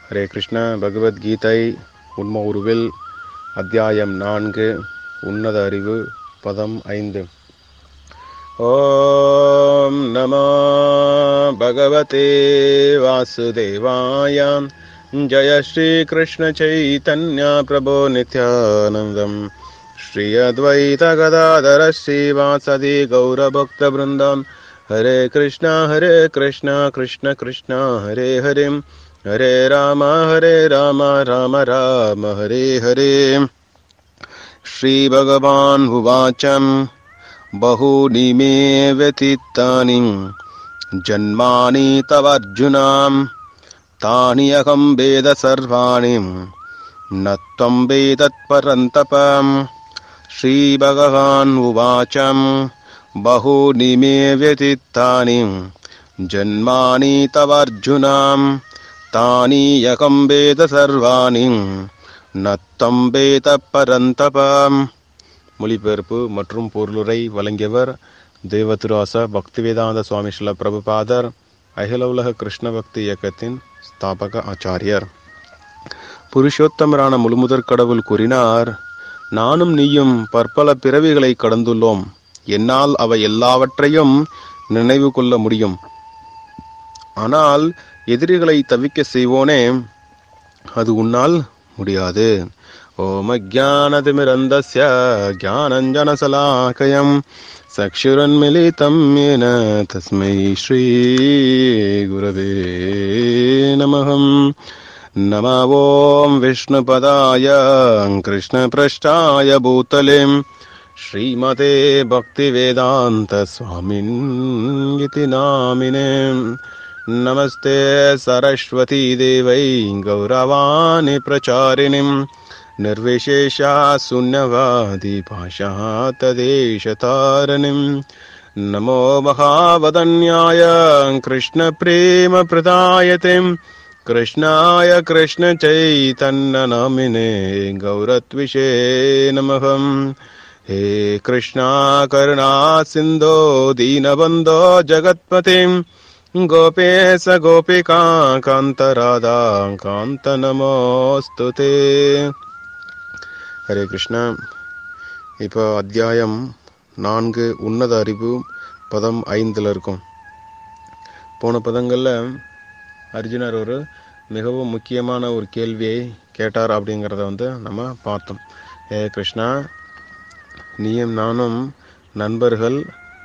ஹரே கிருஷ்ண பகவத்கீதை உண்ம உருவில் அத்தியாயம் நான்கு உன்னத அறிவு பதம் ஐந்து ஓம் நமோ பகவதே வாசுதேவாய ஜய ஸ்ரீ கிருஷ்ண சைதன்ய பிரபோ நித்யானந்தம் श्री अद्वैत गदाधर श्रीवासदि गौरभक्तवृन्दम् हरे कृष्णा हरे कृष्णा कृष्ण कृष्णा हरे हरे हरे राम हरे राम राम राम हरे हरे श्रीभगवान् उवाच बहूनि मे व्यतीतानि जन्मानि तवर्जुनाम् तानि अहं वेद सर्वाणि न त्वं वेदत्परन्तपम् श्रीभगवान् उवाच बहूनि मे व्यतीतानि जन्मानि तवर्जुनाम् तानि यकं वेद सर्वाणि न त्वं वेद பரந்தபம் மொழிபெயர்ப்பு மற்றும் பொருளுரை வழங்கியவர் தேவதிராச பக்திவேதாந்த சுவாமி ஸ்ரீல பிரபுபாதர் அகில உலக கிருஷ்ண பக்தி இயக்கத்தின் ஸ்தாபக ஆச்சாரியர் புருஷோத்தமரான முழுமுதற் கடவுள் கூறினார் நானும் நீயும் பற்பல பிறவிகளை கடந்துள்ளோம் என்னால் அவை எல்லாவற்றையும் நினைவு கொள்ள முடியும் ஆனால் எதிரிகளை தவிக்க செய்வோனே அது உன்னால் முடியாது ஓம ஜானதிமிரந்தஸ்ய ஜானஞ்சனசலாக்கயம் சக்ஷுரன்மிலிதம் ஏன தஸ்மை ஸ்ரீ குரவே நமகம் नम ॐ विष्णुपदाय कृष्णपृष्ठाय भूतले श्रीमते भक्तिवेदान्तस्वामिन् इति नामिने नमस्ते सरस्वती देवै गौरवाणि प्रचारिणीं निर्विशेषा शून्यवादी भाषातदेशतारिणीं नमो महावदन्याय कृष्णप्रेमप्रदायते कृष्णाय कृष्णचैतन्यनामिने गौरत्विषे नमः हे कृष्णा करुणा सिन्धो दीनबन्धो जगत्पते गोपेश गोपिका कान्तराधा कान्तनमोऽस्तु ते ஹரே கிருஷ்ணா இப்போ அத்தியாயம் நான்கு உன்னத அறிவு பதம் ஐந்தில் இருக்கும் போன பதங்களில் அர்ஜுனர் ஒரு மிகவும் முக்கியமான ஒரு கேள்வியை கேட்டார் அப்படிங்கிறத வந்து நம்ம பார்த்தோம் ஏ கிருஷ்ணா நீயும் நானும் நண்பர்கள்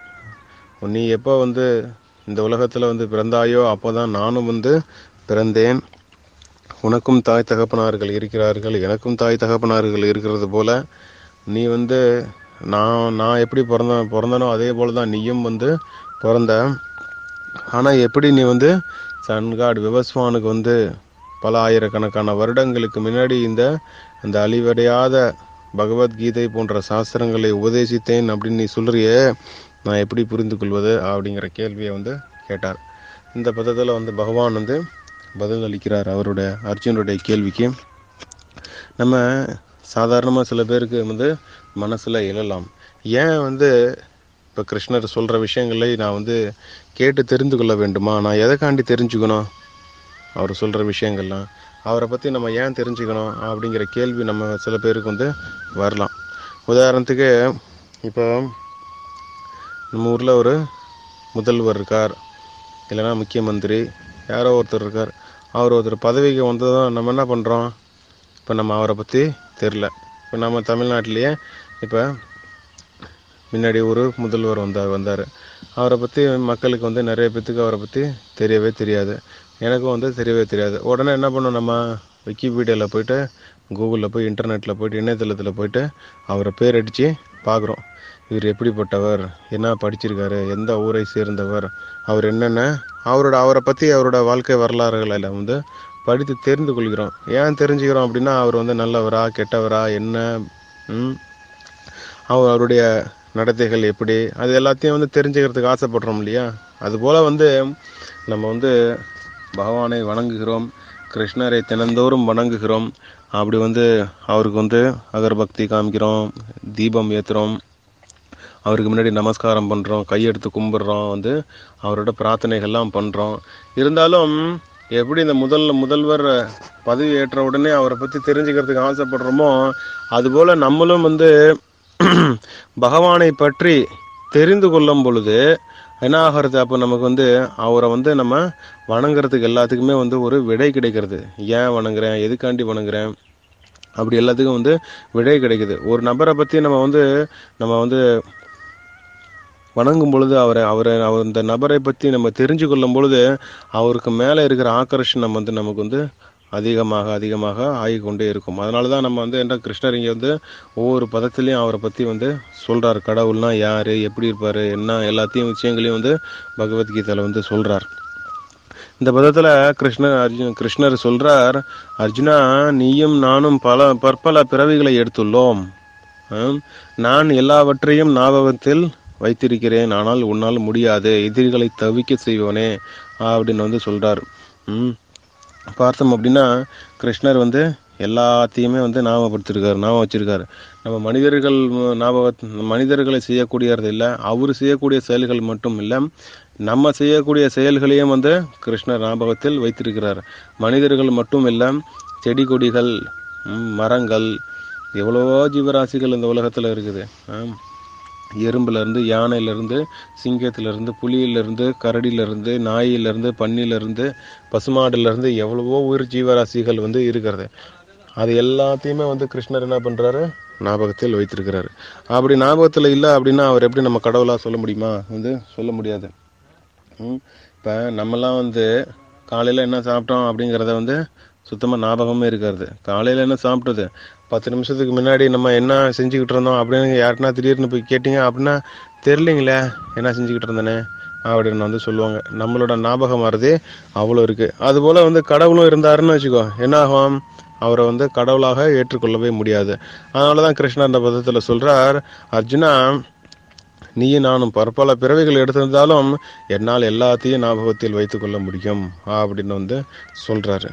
நீ எப்போ வந்து இந்த உலகத்தில் வந்து பிறந்தாயோ அப்போ தான் நானும் வந்து பிறந்தேன் உனக்கும் தாய் தகப்பனார்கள் இருக்கிறார்கள் எனக்கும் தாய் தகப்பனார்கள் இருக்கிறது போல நீ வந்து நான் நான் எப்படி பிறந்த பிறந்தனோ அதே போல தான் நீயும் வந்து பிறந்த ஆனால் எப்படி நீ வந்து சன்காட் விவஸ்வானுக்கு வந்து பல ஆயிரக்கணக்கான வருடங்களுக்கு முன்னாடி இந்த அந்த அழிவடையாத பகவத்கீதை போன்ற சாஸ்திரங்களை உபதேசித்தேன் அப்படின்னு நீ சொல்றியே நான் எப்படி புரிந்து கொள்வது அப்படிங்கிற கேள்வியை வந்து கேட்டார் இந்த பதத்தில் வந்து பகவான் வந்து பதில் அளிக்கிறார் அவருடைய அர்ஜுனுடைய கேள்விக்கு நம்ம சாதாரணமாக சில பேருக்கு வந்து மனசில் எழலாம் ஏன் வந்து இப்போ கிருஷ்ணர் சொல்கிற விஷயங்களை நான் வந்து கேட்டு தெரிந்து கொள்ள வேண்டுமா நான் எதைக்காண்டி தெரிஞ்சுக்கணும் அவர் சொல்கிற விஷயங்கள்லாம் அவரை பற்றி நம்ம ஏன் தெரிஞ்சுக்கணும் அப்படிங்கிற கேள்வி நம்ம சில பேருக்கு வந்து வரலாம் உதாரணத்துக்கு இப்போ நம்ம ஊரில் ஒரு முதல்வர் இருக்கார் இல்லைன்னா முக்கியமந்திரி யாரோ ஒருத்தர் இருக்கார் அவர் ஒருத்தர் பதவிக்கு வந்ததும் நம்ம என்ன பண்ணுறோம் இப்போ நம்ம அவரை பற்றி தெரில இப்போ நம்ம தமிழ்நாட்டிலேயே இப்போ முன்னாடி ஒரு முதல்வர் வந்தார் வந்தார் அவரை பற்றி மக்களுக்கு வந்து நிறைய பேத்துக்கு அவரை பற்றி தெரியவே தெரியாது எனக்கும் வந்து தெரியவே தெரியாது உடனே என்ன பண்ணோம் நம்ம விக்கிபீடியாவில் போயிட்டு கூகுளில் போய் இன்டர்நெட்டில் போயிட்டு இணையதளத்தில் போயிட்டு அவரை பேர் அடித்து பார்க்குறோம் இவர் எப்படிப்பட்டவர் என்ன படிச்சிருக்காரு எந்த ஊரை சேர்ந்தவர் அவர் என்னென்ன அவரோட அவரை பற்றி அவரோட வாழ்க்கை வரலாறுகளை வந்து படித்து தெரிந்து கொள்கிறோம் ஏன் தெரிஞ்சுக்கிறோம் அப்படின்னா அவர் வந்து நல்லவரா கெட்டவரா என்ன அவர் அவருடைய நடத்தைகள் எப்படி அது எல்லாத்தையும் வந்து தெரிஞ்சுக்கிறதுக்கு ஆசைப்படுறோம் இல்லையா அதுபோல் வந்து நம்ம வந்து பகவானை வணங்குகிறோம் கிருஷ்ணரை தினந்தோறும் வணங்குகிறோம் அப்படி வந்து அவருக்கு வந்து அகர்பக்தி காமிக்கிறோம் தீபம் ஏற்றுறோம் அவருக்கு முன்னாடி நமஸ்காரம் பண்ணுறோம் கையெடுத்து கும்பிட்றோம் வந்து அவரோட பிரார்த்தனைகள்லாம் பண்ணுறோம் இருந்தாலும் எப்படி இந்த முதல் முதல்வர் பதவி ஏற்ற உடனே அவரை பற்றி தெரிஞ்சுக்கிறதுக்கு ஆசைப்படுறோமோ அதுபோல் நம்மளும் வந்து பகவானை பற்றி தெரிந்து கொள்ளும் பொழுது என்ன ஆகிறது அப்போ நமக்கு வந்து அவரை வந்து நம்ம வணங்குறதுக்கு எல்லாத்துக்குமே வந்து ஒரு விடை கிடைக்கிறது ஏன் வணங்குறேன் எதுக்காண்டி வணங்குறேன் அப்படி எல்லாத்துக்கும் வந்து விடை கிடைக்குது ஒரு நபரை பற்றி நம்ம வந்து நம்ம வந்து வணங்கும் பொழுது அவரை அவரை அவர் இந்த நபரை பற்றி நம்ம தெரிஞ்சு கொள்ளும் பொழுது அவருக்கு மேலே இருக்கிற ஆக்கர்ஷணம் வந்து நமக்கு வந்து அதிகமாக அதிகமாக ஆகிக்கொண்டே இருக்கும் அதனால தான் நம்ம வந்து என்ன கிருஷ்ணர் இங்கே வந்து ஒவ்வொரு பதத்துலேயும் அவரை பற்றி வந்து சொல்கிறார் கடவுள்னா யார் எப்படி இருப்பார் என்ன எல்லாத்தையும் விஷயங்களையும் வந்து பகவத்கீதையில் வந்து சொல்கிறார் இந்த பதத்தில் கிருஷ்ணர் அர்ஜுன் கிருஷ்ணர் சொல்றார் அர்ஜுனா நீயும் நானும் பல பற்பல பிறவிகளை எடுத்துள்ளோம் ஆம், நான் எல்லாவற்றையும் ஞாபகத்தில் வைத்திருக்கிறேன் ஆனால் உன்னால் முடியாது எதிரிகளை தவிக்க செய்வனே அப்படின்னு வந்து சொல்றார் ம் பார்த்தோம் அப்படின்னா கிருஷ்ணர் வந்து எல்லாத்தையுமே வந்து ஞாபகப்படுத்திருக்காரு ஞாபகம் வச்சிருக்காரு நம்ம மனிதர்கள் ஞாபக மனிதர்களை செய்யக்கூடியது இல்லை அவர் செய்யக்கூடிய செயல்கள் மட்டும் இல்லை நம்ம செய்யக்கூடிய செயல்களையும் வந்து கிருஷ்ணர் ஞாபகத்தில் வைத்திருக்கிறார் மனிதர்கள் மட்டும் இல்லை செடி கொடிகள் ம், மரங்கள் எவ்வளவோ ஜீவராசிகள் இந்த உலகத்தில் இருக்குது ஆம். எறும்புலேருந்து யானையிலேருந்து சிங்கத்திலேருந்து புலியிலேருந்து கரடியிலேருந்து நாயிலேருந்து பன்னியிலேருந்து பசுமாடுலேருந்து எவ்வளவோ உயிர் ஜீவராசிகள் வந்து இருக்கிறது அது எல்லாத்தையுமே வந்து கிருஷ்ணர் என்ன பண்ணுறாரு ஞாபகத்தில் வைத்திருக்கிறாரு அப்படி ஞாபகத்தில் இல்லை அப்படின்னா அவர் எப்படி நம்ம கடவுளாக சொல்ல முடியுமா வந்து சொல்ல முடியாது இப்போ நம்மலாம் வந்து காலையில் என்ன சாப்பிட்டோம் அப்படிங்கிறத வந்து சுத்தமாக ஞாபகமே இருக்காது காலையில் என்ன சாப்பிட்டது பத்து நிமிஷத்துக்கு முன்னாடி நம்ம என்ன செஞ்சுக்கிட்டு இருந்தோம் அப்படின்னு யாருன்னா திடீர்னு போய் கேட்டிங்க அப்படின்னா தெரிலிங்களே என்ன செஞ்சுக்கிட்டு இருந்தேனே அப்படின்னு வந்து சொல்லுவாங்க நம்மளோட ஞாபகம் வரதே அவ்வளோ இருக்குது அதுபோல் வந்து கடவுளும் இருந்தாருன்னு வச்சுக்கோ என்ன ஆகும் அவரை வந்து கடவுளாக ஏற்றுக்கொள்ளவே முடியாது அதனால தான் கிருஷ்ணர் அந்த பதத்தில் சொல்கிறார் அர்ஜுனா நீயும் நானும் பற்பல பிறவைகள் எடுத்திருந்தாலும் என்னால் எல்லாத்தையும் ஞாபகத்தில் வைத்துக்கொள்ள முடியும் அப்படின்னு வந்து சொல்கிறாரு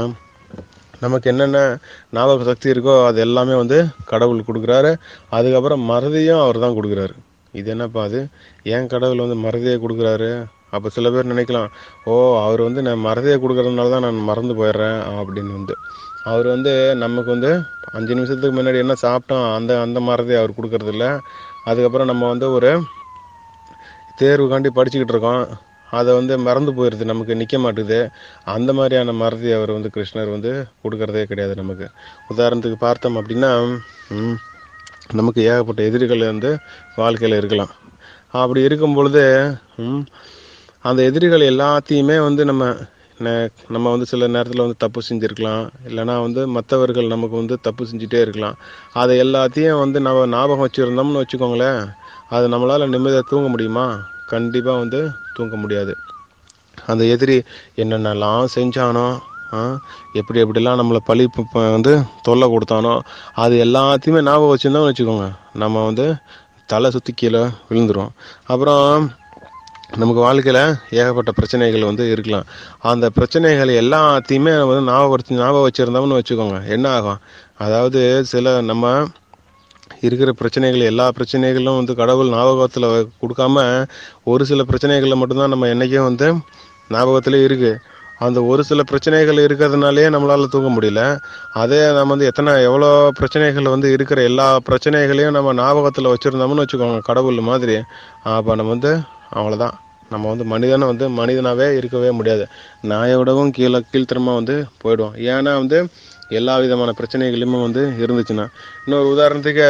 நமக்கு என்னென்ன ஞாபக சக்தி இருக்கோ அது எல்லாமே வந்து கடவுள் கொடுக்குறாரு அதுக்கப்புறம் மறதியும் அவர் தான் கொடுக்குறாரு இது என்னப்பா அது ஏன் கடவுள் வந்து மறதியை கொடுக்குறாரு அப்போ சில பேர் நினைக்கலாம் ஓ அவர் வந்து நான் மறதியை கொடுக்கறதுனால தான் நான் மறந்து போயிடுறேன் அப்படின்னு வந்து அவர் வந்து நமக்கு வந்து அஞ்சு நிமிஷத்துக்கு முன்னாடி என்ன சாப்பிட்டோம் அந்த அந்த மறதியை அவர் கொடுக்கறதில்ல அதுக்கப்புறம் நம்ம வந்து ஒரு தேர்வுக்காண்டி படிச்சுக்கிட்டு இருக்கோம் அதை வந்து மறந்து போயிடுது நமக்கு நிற்க மாட்டுது அந்த மாதிரியான மறதி அவர் வந்து கிருஷ்ணர் வந்து கொடுக்கறதே கிடையாது நமக்கு உதாரணத்துக்கு பார்த்தோம் அப்படின்னா ம், நமக்கு ஏகப்பட்ட எதிரிகள் வந்து வாழ்க்கையில் இருக்கலாம் அப்படி இருக்கும் பொழுது ம், அந்த எதிரிகள் எல்லாத்தையுமே வந்து நம்ம ந- நம்ம வந்து சில நேரத்தில் வந்து தப்பு செஞ்சுருக்கலாம் இல்லைன்னா வந்து மற்றவர்கள் நமக்கு வந்து தப்பு செஞ்சுட்டே இருக்கலாம் அதை எல்லாத்தையும் வந்து நம்ம ஞாபகம் வச்சுருந்தோம்னு வச்சுக்கோங்களேன் அது நம்மளால் நிம்மதியாக தூங்க முடியுமா கண்டிப்பாக வந்து தூங்க முடியாது அந்த எதிரி என்னென்னலாம் செஞ்சானோ ஆ, எப்படி எப்படிலாம் நம்மளை பழி ப- ப- வந்து தொல்லை கொடுத்தானோ அது எல்லாத்தையுமே ஞாபகம் வச்சுருந்தோம்னு வச்சுக்கோங்க நம்ம வந்து தலை சுற்றி கீழே விழுந்துரும் அப்புறம் நமக்கு வாழ்க்கையில் ஏகப்பட்ட பிரச்சனைகள் வந்து இருக்கலாம் அந்த பிரச்சனைகள் எல்லாத்தையுமே நம்ம வந்து ஞாபகப்படுத்தி ஞாபகம் வச்சுருந்தோம்னு வச்சுக்கோங்க என்ன ஆகும் அதாவது சில நம்ம இருக்கிற பிரச்சனைகள் எல்லா பிரச்சனைகளும் வந்து கடவுள் ஞாபகத்தில் கொடுக்காம ஒரு சில பிரச்சனைகளில் மட்டும்தான் நம்ம என்றைக்கும் வந்து ஞாபகத்திலே இருக்குது அந்த ஒரு சில பிரச்சனைகள் இருக்கிறதுனாலே நம்மளால தூங்க முடியல அதே நம்ம வந்து எத்தனை எவ்வளோ பிரச்சனைகள் வந்து இருக்கிற எல்லா பிரச்சனைகளையும் நம்ம ஞாபகத்தில் வச்சுருந்தோம்னு வச்சுக்கோங்க கடவுள் மாதிரி அப்போ நம்ம வந்து அவ்வளோதான் நம்ம வந்து மனிதனை வந்து மனிதனாகவே இருக்கவே முடியாது நாயை விடவும் கீழே கீழ்த்தரமாக வந்து போயிடுவோம் ஏன்னா வந்து எல்லா விதமான பிரச்சனைகளுமே வந்து இருந்துச்சுன்னா இன்னொரு உதாரணத்துக்கு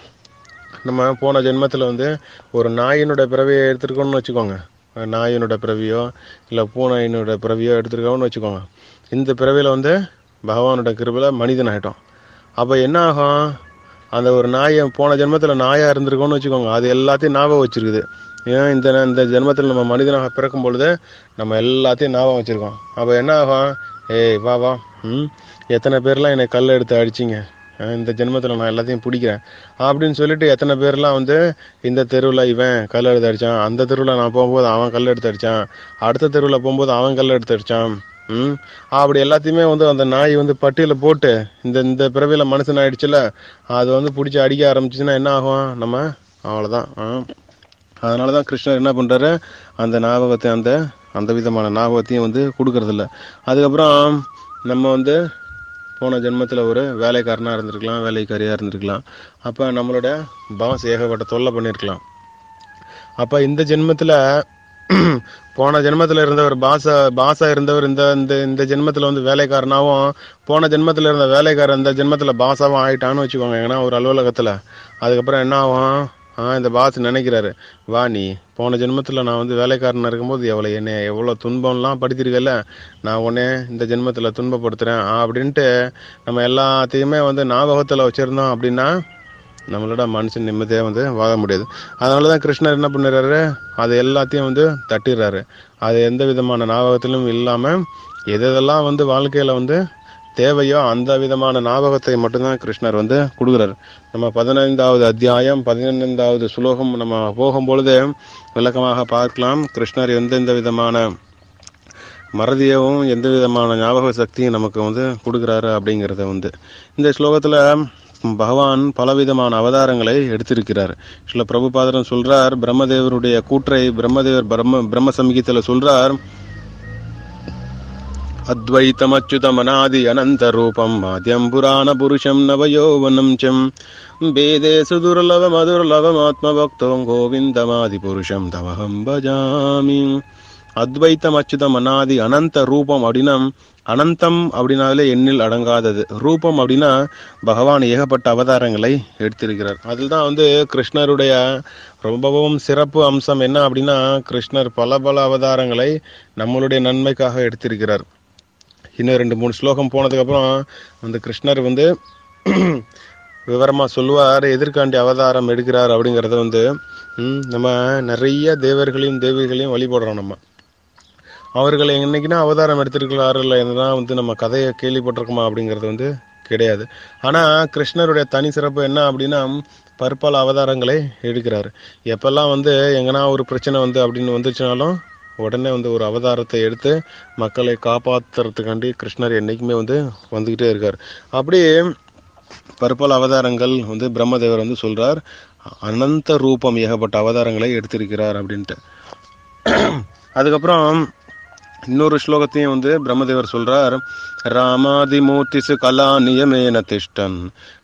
நம்ம போன ஜென்மத்தில் வந்து ஒரு நாயினோட பிறவியை எடுத்துருக்கோம்னு வச்சுக்கோங்க நாயினோட பிறவியோ இல்லை பூனையினோட பிறவியோ எடுத்துருக்கோம்னு வச்சுக்கோங்க இந்த பிறவியில் வந்து பகவானோட கிருபையில் மனிதன் ஆகிட்டோம் அப்போ என்ன ஆகும் அந்த ஒரு நாயை போன ஜென்மத்தில் நாயாக இருந்திருக்கோம்னு வச்சுக்கோங்க அது எல்லாத்தையும் ஞாபகம் வச்சிருக்குது ஏன் இந்த இந்த ஜென்மத்தில் நம்ம மனிதனாக பிறக்கும் பொழுது நம்ம எல்லாத்தையும் ஞாபகம் வச்சுருக்கோம் அப்போ என்ன ஆகும் ஏய் வா வா ம் எத்தனை பேர்லாம் என்னை கல் எடுத்து அடிச்சிங்க அஹ் இந்த ஜென்மத்தில் நான் எல்லாத்தையும் பிடிக்கிறேன் அப்படின்னு சொல்லிட்டு எத்தனை பேர்லாம் வந்து இந்த தெருவில் இவன் கல் எடுத்து அடித்தான் அந்த தெருவில் நான் போகும்போது அவன் கல் எடுத்து அடித்தான் அடுத்த தெருவில் போகும்போது அவன் கல் எடுத்து அடித்தான் ம் அப்படி எல்லாத்தையுமே வந்து அந்த நாய் வந்து பட்டியலில் போட்டு இந்த இந்த பிறவியில் மனுஷன் ஆயிடுச்சுல அது வந்து பிடிச்சி அடிக்க ஆரம்பிச்சுன்னா என்ன ஆகும் நம்ம அவ்வளோதான் ஆ அதனால தான் கிருஷ்ணர் என்ன பண்ணுறாரு அந்த ஞாபகத்தை அந்த அந்த விதமான ஞாபகத்தையும் வந்து கொடுக்கறதில்ல அதுக்கப்புறம் நம்ம வந்து போன ஜென்மத்தில் ஒரு வேலைக்காரனாக இருந்திருக்கலாம் வேலைக்காரியாக இருந்திருக்கலாம் அப்போ நம்மளோட பாஸ் ஏகப்பட்ட தொல்லை பண்ணியிருக்கலாம் அப்போ இந்த ஜென்மத்தில் போன ஜென்மத்தில் இருந்தவர் பாச பாசா இருந்தவர் இந்த இந்த இந்த ஜென்மத்தில் வந்து வேலைக்காரனாவும் போன ஜென்மத்தில் இருந்த வேலைக்காரன் இந்த ஜென்மத்தில் பாசாவும் ஆயிட்டான்னு வச்சுக்கோங்க ஏன்னா ஒரு அலுவலகத்தில் அதுக்கப்புறம் என்ன ஆகும் ஆ இந்த பாஸ் நினைக்கிறாரு வா நீ போன ஜென்மத்தில் நான் வந்து வேலைக்காரனாக இருக்கும்போது எவ்வளோ என்னை எவ்வளோ துன்பம்லாம் படுத்திருக்கல நான் உடனே இந்த ஜென்மத்தில் துன்பப்படுத்துகிறேன் அப்படின்ட்டு நம்ம எல்லாத்தையுமே வந்து ஞாபகத்தில் வச்சுருந்தோம் அப்படின்னா நம்மளோட மனுஷன் நிம்மதியாக வந்து வாழ முடியாது அதனால தான் கிருஷ்ணர் என்ன பண்ணுறாரு அது எல்லாத்தையும் வந்து தட்டிடுறாரு அது எந்த விதமான ஞாபகத்திலும் இல்லாமல் எதெல்லாம் வந்து வாழ்க்கையில் வந்து தேவையோ அந்த விதமான ஞாபகத்தை மட்டும்தான் கிருஷ்ணர் வந்து கொடுக்குறாரு நம்ம பதினைந்தாவது அத்தியாயம் பதினைந்தாவது சுலோகம் நம்ம போகும்பொழுது விளக்கமாக பார்க்கலாம் கிருஷ்ணர் எந்தெந்த விதமான மறதியவும் எந்த விதமான ஞாபக சக்தியும் நமக்கு வந்து கொடுக்குறாரு அப்படிங்கிறத வந்து இந்த ஸ்லோகத்தில் பகவான் பலவிதமான அவதாரங்களை எடுத்திருக்கிறார் சில பிரபுபாதரன் சொல்றார் பிரம்மதேவருடைய கூற்றை பிரம்மதேவர் பிரம்ம பிரம்ம சமீகத்தில் சொல்றார் அத்வைத்தமச்சுதமனாதி அனந்த ரூபம் ஆத்யம் புராண புருஷம் நவயோவனம் சம் வேதே சுதுர்லவ மதுர்லவம் ஆத்மபக்தோம் கோவிந்தமாதி புருஷம் தவகம் பஜாமி அத்வைத்தம் அச்சுதம் அனாதி அனந்த ரூபம் அப்படின்னா அனந்தம் அப்படின்னாலே எண்ணில் அடங்காதது ரூபம் அப்படின்னா பகவான் ஏகப்பட்ட அவதாரங்களை எடுத்திருக்கிறார் அதில் தான் வந்து கிருஷ்ணருடைய ரொம்பவும் சிறப்பு அம்சம் என்ன அப்படின்னா கிருஷ்ணர் பல பல அவதாரங்களை நம்மளுடைய நன்மைக்காக எடுத்திருக்கிறார் இன்னும் ரெண்டு மூணு ஸ்லோகம் போனதுக்கப்புறம் அந்த கிருஷ்ணர் வந்து விவரமாக சொல்லுவார் எதிர்காண்டி அவதாரம் எடுக்கிறார் அப்படிங்கிறத வந்து ம், நம்ம நிறைய தேவர்களையும் தேவிகளையும் வழிபடுறோம் நம்ம அவர்கள் என்னைக்குன்னா அவதாரம் எடுத்திருக்கிறாரு இல்லை என்னதான் வந்து நம்ம கதையை கேள்விப்பட்டிருக்கோமா அப்படிங்கிறது வந்து கிடையாது ஆனால் கிருஷ்ணருடைய தனி சிறப்பு என்ன அப்படின்னா பற்பல அவதாரங்களை எடுக்கிறாரு எப்பெல்லாம் வந்து எங்கன்னா ஒரு பிரச்சனை வந்து அப்படின்னு வந்துச்சுனாலும் உடனே வந்து ஒரு அவதாரத்தை எடுத்து மக்களை காப்பாத்துறதுக்காண்டி கிருஷ்ணர் என்னைக்குமே வந்து வந்துக்கிட்டே இருக்கார் அப்படி பற்பல அவதாரங்கள் வந்து பிரம்மதேவர் வந்து சொல்றார் அனந்த ரூபம் ஏகப்பட்ட அவதாரங்களை எடுத்திருக்கிறார் அப்படின்ட்டு அதுக்கப்புறம் இன்னொரு ஸ்லோகத்தையும் வந்து பிரம்மதேவர் சொல்றார் ராமாதிமூர்த்திசு கலா நியமேன திஷ்டன்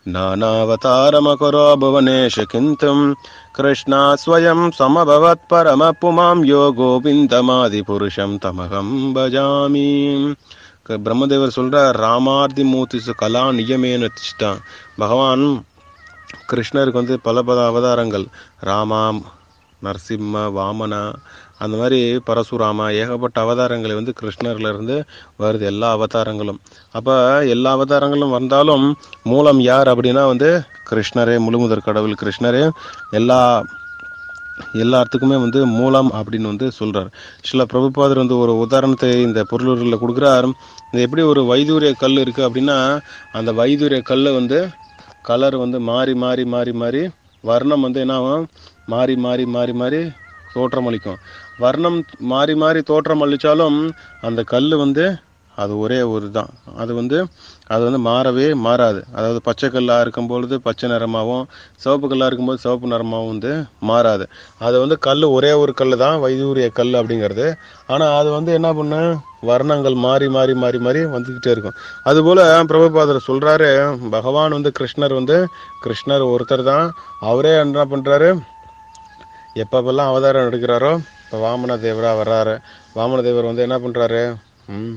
நானாவதாரமகரோ புவனேஷ கிந்தும் கிருஷ்ணா ஸ்வயம் சமபவத் பரம புமாம் யோ கோவிந்தமாதி புருஷம் தமகம் பஜாமி க- பிரம்மதேவர் சொல்றார் ராமார்த்தி மூர்த்திசு கலா நியமேன திஷ்டன் பகவான் கிருஷ்ணருக்கு வந்து பல பல அவதாரங்கள் ராமா நரசிம்ம வாமனா அந்த மாதிரி பரசுராமா ஏகப்பட்ட அவதாரங்களை வந்து கிருஷ்ணர்ல இருந்து வருது எல்லா அவதாரங்களும் அப்ப எல்லா அவதாரங்களும் வந்தாலும் மூலம் யார் அப்படின்னா வந்து கிருஷ்ணரே முழுமுதற் கடவுள் கிருஷ்ணரே எல்லா எல்லாத்துக்குமே வந்து மூலம் அப்படின்னு வந்து சொல்றார் சில பிரபுபாதர் வந்து ஒரு உதாரணத்தை இந்த பொருளூரில் கொடுக்குறார் இந்த எப்படி ஒரு வைதூரிய கல் இருக்கு அப்படின்னா அந்த வைதூரிய கல்லை வந்து கலர் வந்து மாறி மாறி மாறி மாறி வர்ணம் வந்து என்ன ஆகும் மாறி மாறி மாறி மாறி தோற்றம் அளிக்கும் வர்ணம் மாறி மாறி தோற்றம் அளித்தாலும் அந்த கல் வந்து அது ஒரே ஒரு தான் அது வந்து அது வந்து மாறவே மாறாது அதாவது பச்சை கல்லாக இருக்கும் பொழுது பச்சை நிறமாகவும் சிவப்பு கல்லாக இருக்கும்போது சிவப்பு நிறமாகவும் வந்து மாறாது அது வந்து கல் ஒரே ஒரு கல் தான் வைதூரிய கல் அப்படிங்கிறது ஆனால் அது வந்து என்ன பண்ண வர்ணங்கள் மாறி மாறி மாறி மாறி வந்துக்கிட்டே இருக்கும் அதுபோல் பிரபுபாதர் சொல்கிறாரு பகவான் வந்து கிருஷ்ணர் வந்து கிருஷ்ணர் ஒருத்தர் தான் அவரே என்ன பண்ணுறாரு எப்பப்பெல்லாம் அவதாரம் எடுக்கிறாரோ இப்போ வாமன தேவரா வர்றாரு வாமன தேவர் வந்து என்ன பண்ணுறாரு ம்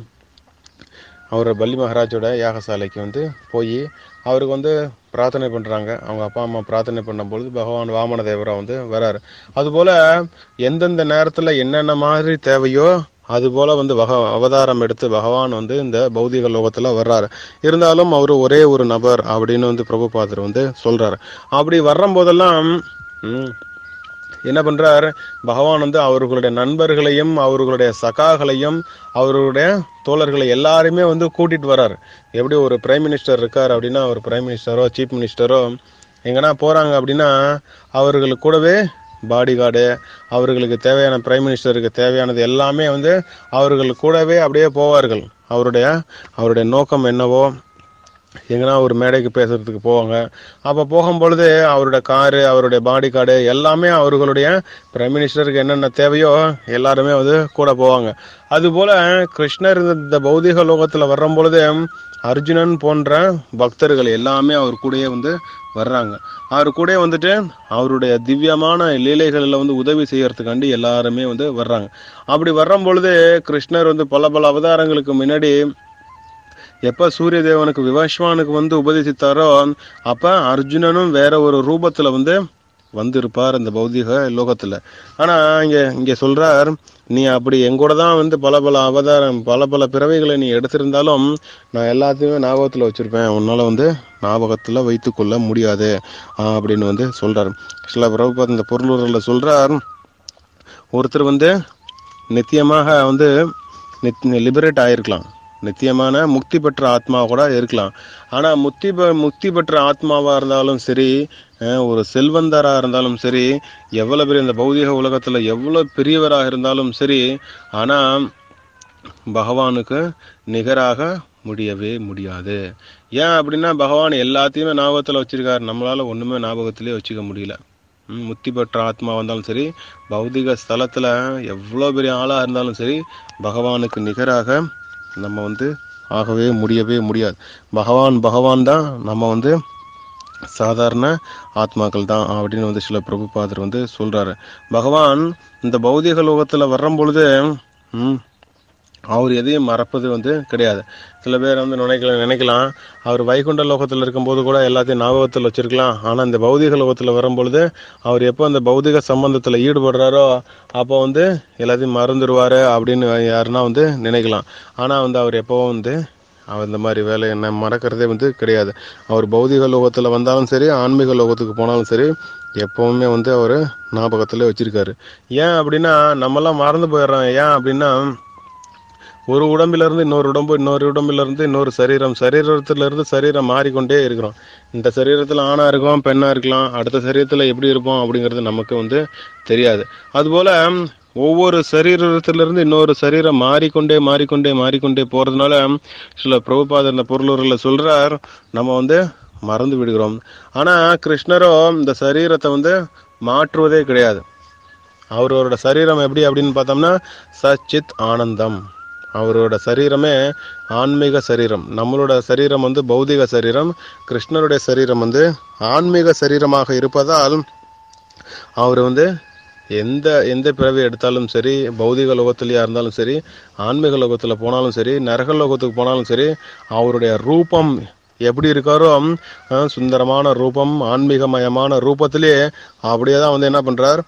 அவர் பல்லி மகாராஜோட யாகசாலைக்கு வந்து போய் அவருக்கு வந்து பிரார்த்தனை பண்ணுறாங்க அவங்க அப்பா அம்மா பிரார்த்தனை பண்ணும்பொழுது பகவான் வாமன தேவரா வந்து வராரு அதுபோல் எந்தெந்த நேரத்தில் என்னென்ன மாதிரி தேவையோ அதுபோல வந்து வக அவதாரம் எடுத்து பகவான் வந்து இந்த பௌதிக லோகத்தில் வர்றாரு இருந்தாலும் அவர் ஒரே ஒரு நபர் அப்படின்னு வந்து பிரபுபாதர் வந்து சொல்றாரு அப்படி வர்ற போதெல்லாம் ம், என்ன பண்றார் பகவான் வந்து அவர்களுடைய நண்பர்களையும் அவர்களுடைய சகாக்களையும் அவர்களுடைய தோழர்களை எல்லாருமே வந்து கூட்டிட்டு வர்றாரு எப்படி ஒரு பிரைம் மினிஸ்டர் இருக்கார் அப்படின்னா ஒரு பிரைம் மினிஸ்டரோ சீஃப் மினிஸ்டரோ எங்கன்னா போறாங்க அப்படின்னா அவர்களுக்கு கூடவே பாடி கார்டு அவர்களுக்கு தேவையான பிரைம் மினிஸ்டருக்கு தேவையானது எல்லாமே வந்து அவர்கள் கூடவே அப்படியே போவார்கள் அவருடைய அவருடைய நோக்கம் என்னவோ எங்கன்னா ஒரு மேடைக்கு பேசுறதுக்கு போவாங்க அப்போ போகும்பொழுது அவருடைய காரு அவருடைய பாடி கார்டு எல்லாமே அவர்களுடைய பிரைம் மினிஸ்டருக்கு என்னென்ன தேவையோ எல்லாருமே வந்து கூட போவாங்க அதுபோல கிருஷ்ணர் இந்த- இந்த பௌதிக லோகத்துல வரும் பொழுது அர்ஜுனன் போன்ற பக்தர்கள் எல்லாமே அவர் கூடயே வந்து வர்றாங்க அவர் கூட வந்துட்டு அவருடைய திவ்யமான லீலைகளில் வந்து உதவி செய்யறதுக்காண்டி எல்லாருமே வந்து வர்றாங்க அப்படி வர்றும் பொழுது கிருஷ்ணர் வந்து பல பல அவதாரங்களுக்கு முன்னாடி எப்ப சூரிய தேவனுக்கு விவஸ்வானுக்கு வந்து உபதேசித்தாரோ அப்ப அர்ஜுனனும் வேற ஒரு ரூபத்துல வந்து வந்திருப்பார் இந்த பௌதிக லோகத்துல ஆனா இங்க இங்க சொல்றார் நீ அப்படி எங்கூட தான் வந்து பல பல அவதாரம் பல பல பிறவைகளை நீ எடுத்திருந்தாலும் நான் எல்லாத்தையுமே ஞாபகத்துல வச்சிருப்பேன் உன்னால வந்து ஞாபகத்துல வைத்துக் கொள்ள முடியாது ஆஹ் அப்படின்னு வந்து சொல்றார் சில பிரபுபாத் இந்த பொருளுரையில சொல்றார் ஒருத்தர் வந்து நித்தியமாக வந்து லிபரேட் ஆயிருக்கலாம் நித்தியமான முக்தி பெற்ற ஆத்மா கூட இருக்கலாம் ஆனா முக்தி பெ- முக்தி பெற்ற ஆத்மாவா இருந்தாலும் சரி அஹ், ஒரு செல்வந்தரா இருந்தாலும் சரி எவ்வளவு பெரிய இந்த பௌதிக உலகத்துல எவ்வளவு பெரியவராக இருந்தாலும் சரி ஆனா பகவானுக்கு நிகராக முடியவே முடியாது ஏன் அப்படின்னா பகவான் எல்லாத்தையுமே ஞாபகத்துல வச்சிருக்காரு நம்மளால ஒண்ணுமே ஞாபகத்திலே வச்சுக்க முடியல ம், முக்தி பெற்ற ஆத்மா வந்தாலும் சரி பௌதிக ஸ்தலத்துல எவ்வளவு பெரிய ஆளா இருந்தாலும் சரி பகவானுக்கு நிகராக நம்ம வந்து ஆகவே முடியவே முடியாது பகவான் பகவான் தான் நம்ம வந்து சாதாரண ஆத்மாக்கள் தான் அப்படின்னு வந்து சில பிரபுபாதர் வந்து சொல்றாரு பகவான் இந்த பௌதிக லோகத்துல வர்றும் பொழுது ம், அவர் எதையும் மறப்பது வந்து கிடையாது சில பேர் வந்து நினைக்கலாம் நினைக்கலாம் அவர் வைகுண்ட லோகத்தில் இருக்கும்போது கூட எல்லாத்தையும் ஞாபகத்தில் வச்சிருக்கலாம் ஆனால் இந்த பௌதிக லோகத்தில் வரும்பொழுது அவர் எப்போ அந்த பௌதிக சம்பந்தத்தில் ஈடுபடுறாரோ அப்போ வந்து எல்லாத்தையும் மறந்துடுவாரு அப்படின்னு யாருன்னா வந்து நினைக்கலாம் ஆனால் வந்து அவர் எப்பவும் வந்து அவர் இந்த மாதிரி வேலை என்ன மறக்கிறதே வந்து கிடையாது அவர் பௌதிக லோகத்தில் வந்தாலும் சரி ஆன்மீக லோகத்துக்கு போனாலும் சரி எப்பவுமே வந்து அவர் ஞாபகத்தில் வச்சிருக்காரு ஏன் அப்படின்னா நம்மலாம் மறந்து போயிடுறோம் ஏன் அப்படின்னா ஒரு உடம்பில இருந்து இன்னொரு உடம்பு இன்னொரு உடம்புல இருந்து இன்னொரு சரீரம் சரீரத்துல இருந்து சரீரம் மாறிக்கொண்டே இருக்கிறோம் இந்த சரீரத்துல ஆணா இருக்கும் பெண்ணா இருக்கலாம் அடுத்த சரீரத்துல எப்படி இருப்போம் அப்படிங்கிறது நமக்கு வந்து தெரியாது அதுபோல ஒவ்வொரு சரீரத்துல இருந்து இன்னொரு சரீரம் மாறிக்கொண்டே மாறிக்கொண்டே மாறிக்கொண்டே போறதுனால சில பிரபுபாதர் இந்த பொருளுரில் சொல்றார் நம்ம வந்து மறந்து விடுகிறோம் ஆனா கிருஷ்ணரோ இந்த சரீரத்தை வந்து மாற்றுவதே கிடையாது அவரோட சரீரம் எப்படி அப்படின்னு பார்த்தோம்னா சச்சித் ஆனந்தம் அவரோட சரீரமே ஆன்மீக சரீரம் நம்மளோட சரீரம் வந்து பௌதிக சரீரம் கிருஷ்ணருடைய சரீரம் வந்து ஆன்மீக சரீரமாக இருப்பதால் அவர் வந்து எந்த எந்த பிறவி எடுத்தாலும் சரி பௌதிக லோகத்திலேயா இருந்தாலும் சரி ஆன்மீக லோகத்தில் போனாலும் சரி நரக லோகத்துக்கு போனாலும் சரி அவருடைய ரூபம் எப்படி இருக்காரோ அஹ், சுந்தரமான ரூபம் ஆன்மீகமயமான ரூபத்திலே அப்படியே தான் வந்து என்ன பண்றார்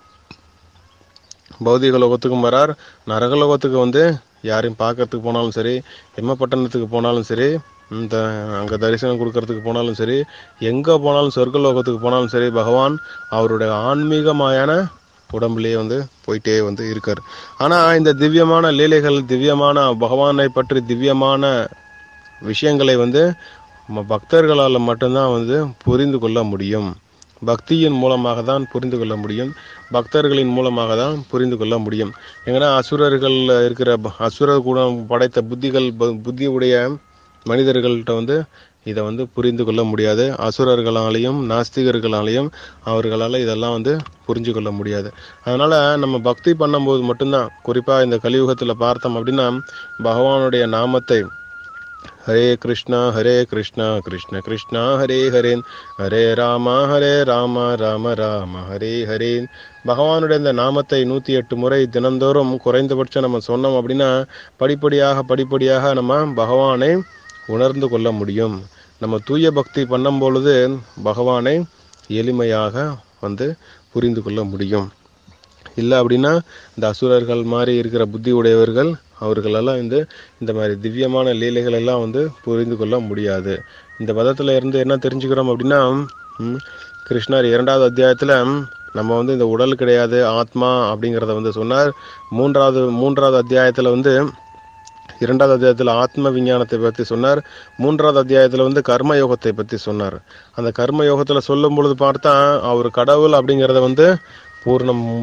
பௌதிக லோகத்துக்கும் வரார் நரக லோகத்துக்கு வந்து யாரையும் பார்க்கறதுக்கு போனாலும் சரி எம்ம பட்டணத்துக்கு போனாலும் சரி இந்த அங்கே தரிசனம் கொடுக்கறதுக்கு போனாலும் சரி எங்கே போனாலும் சொர்க்க லோகத்துக்கு போனாலும் சரி பகவான் அவருடைய ஆன்மீகமாயான உடம்புலயே வந்து போயிட்டே வந்து இருக்கார் ஆனால் இந்த திவ்யமான லீலைகள் திவ்யமான பகவானை பற்றி திவ்யமான விஷயங்களை வந்து நம்ம பக்தர்களால் மட்டும்தான் வந்து புரிந்து கொள்ள முடியும் பக்தியின் மூலமாக தான் புரிந்து கொள்ள முடியும் பக்தர்களின் மூலமாக தான் புரிந்து கொள்ள முடியும் எங்கன்னா அசுரர்கள் இருக்கிற ப- அசுர குணம் படைத்த புத்திகள் ப- புத்தி உடைய மனிதர்கள்ட்ட வந்து இதை வந்து புரிந்து கொள்ள முடியாது அசுரர்களாலையும் நாஸ்திகர்களாலையும் அவர்களால் இதெல்லாம் வந்து புரிஞ்சு கொள்ள முடியாது அதனால நம்ம பக்தி பண்ணும்போது மட்டும்தான் குறிப்பாக இந்த கலியுகத்தில் பார்த்தோம் அப்படின்னா பகவானுடைய நாமத்தை ஹரே கிருஷ்ணா ஹரே கிருஷ்ணா கிருஷ்ண கிருஷ்ணா ஹரே ஹரேன் ஹரே ராமா ஹரே ராமா ராம ராம ஹரே ஹரேன் பகவானுடைய இந்த நாமத்தை நூற்றி எட்டு முறை தினந்தோறும் குறைந்தபட்சம் நம்ம சொன்னோம் அப்படின்னா படிப்படியாக படிப்படியாக நம்ம பகவானை உணர்ந்து கொள்ள முடியும் நம்ம தூய பக்தி பண்ணும் பொழுது பகவானை எளிமையாக வந்து புரிந்து கொள்ள முடியும் இல்லை அப்படின்னா இந்த அசுரர்கள் மாதிரி இருக்கிற புத்தி உடையவர்கள் அவர்களெல்லாம் வந்து இந்த மாதிரி திவ்யமான லீலைகள் எல்லாம் வந்து புரிந்து கொள்ள முடியாது இந்த பதத்துல இருந்து என்ன தெரிஞ்சுக்கிறோம் அப்படின்னா ம், கிருஷ்ணர் இரண்டாவது அத்தியாயத்துல நம்ம வந்து இந்த உடல் கிடையாது ஆத்மா அப்படிங்கிறத வந்து சொன்னார் மூன்றாவது மூன்றாவது அத்தியாயத்துல வந்து இரண்டாவது அத்தியாயத்தில் ஆத்ம விஞ்ஞானத்தை பற்றி சொன்னார் மூன்றாவது அத்தியாயத்தில் வந்து கர்ம யோகத்தை பற்றி சொன்னார் அந்த கர்ம யோகத்தில் சொல்லும் பொழுது பார்த்தா அவர் கடவுள் அப்படிங்கிறத வந்து பூர்ணம்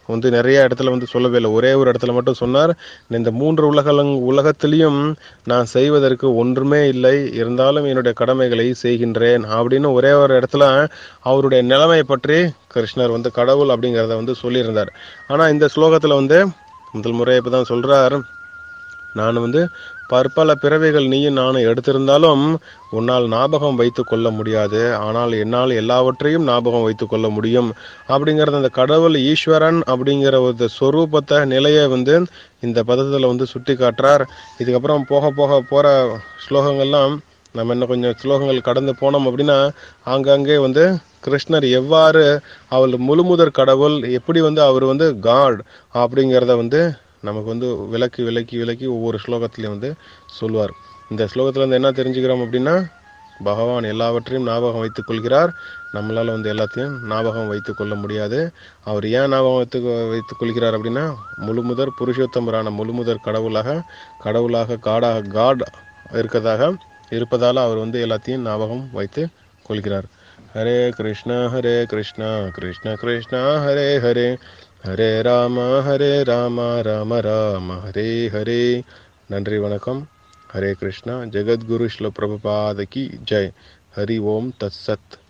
வந்து நிறைய இடத்துல வந்து சொல்லவே இல்லை ஒரே ஒரு இடத்துல மட்டும் சொன்னார் இந்த மூன்று உலகலங் உலகத்திலையும் நான் செய்வதற்கு ஒன்றுமே இல்லை இருந்தாலும் என்னுடைய கடமைகளை செய்கின்றேன் அப்படின்னு ஒரே ஒரு இடத்துல அவருடைய நிலைமை பற்றி கிருஷ்ணர் வந்து கடவுள் அப்படிங்கிறத வந்து சொல்லியிருந்தார் ஆனா இந்த ஸ்லோகத்துல வந்து முதல் முறை இப்பதான் சொல்றார் நான் வந்து பற்பல பிறவைகள் நீயும் நானும் எடுத்திருந்தாலும் உன்னால் ஞாபகம் வைத்துக் கொள்ள முடியாது ஆனால் என்னால் எல்லாவற்றையும் ஞாபகம் வைத்துக் கொள்ள முடியும் அப்படிங்கறது அந்த கடவுள் ஈஸ்வரன் அப்படிங்கிற ஒரு சொரூபத்தை நிலையை வந்து இந்த பதத்துல வந்து சுட்டி காட்டுறார் இதுக்கப்புறம் போக போக போற ஸ்லோகங்கள்லாம் நம்ம இன்னும் கொஞ்சம் ஸ்லோகங்கள் கடந்து போனோம் அப்படின்னா ஆங்காங்கே வந்து கிருஷ்ணர் எவ்வாறு அவள் முழுமுதற் கடவுள் எப்படி வந்து அவர் வந்து காட் அப்படிங்கிறத வந்து நமக்கு வந்து விளக்கி விளக்கி விளக்கி ஒவ்வொரு ஸ்லோகத்திலையும் வந்து சொல்லுவார் இந்த ஸ்லோகத்துல இருந்து என்ன தெரிஞ்சுக்கிறோம் அப்படின்னா பகவான் எல்லாவற்றையும் ஞாபகம் வைத்துக் கொள்கிறார் நம்மளால வந்து எல்லாத்தையும் ஞாபகம் வைத்துக் கொள்ள முடியாது அவர் ஏன் ஞாபகம் வைத்து வைத்துக் கொள்கிறார் அப்படின்னா முழுமுதற் புருஷோத்தமரான முழுமுதற் கடவுளாக கடவுளாக காடாக காட் இருக்கிறதாக இருப்பதால அவர் வந்து எல்லாத்தையும் ஞாபகம் வைத்து கொள்கிறார் ஹரே கிருஷ்ணா ஹரே கிருஷ்ணா கிருஷ்ண கிருஷ்ணா ஹரே ஹரே ஹரே ராம ஹரே ராம ராம ராம ஹரே ஹரே நன்றி வணக்கம் ஹரே கிருஷ்ணா ஜெகத்குரு ஸ்ல பிரபுபாத கி ஜெய் ஹரி ஓம் தத் சத்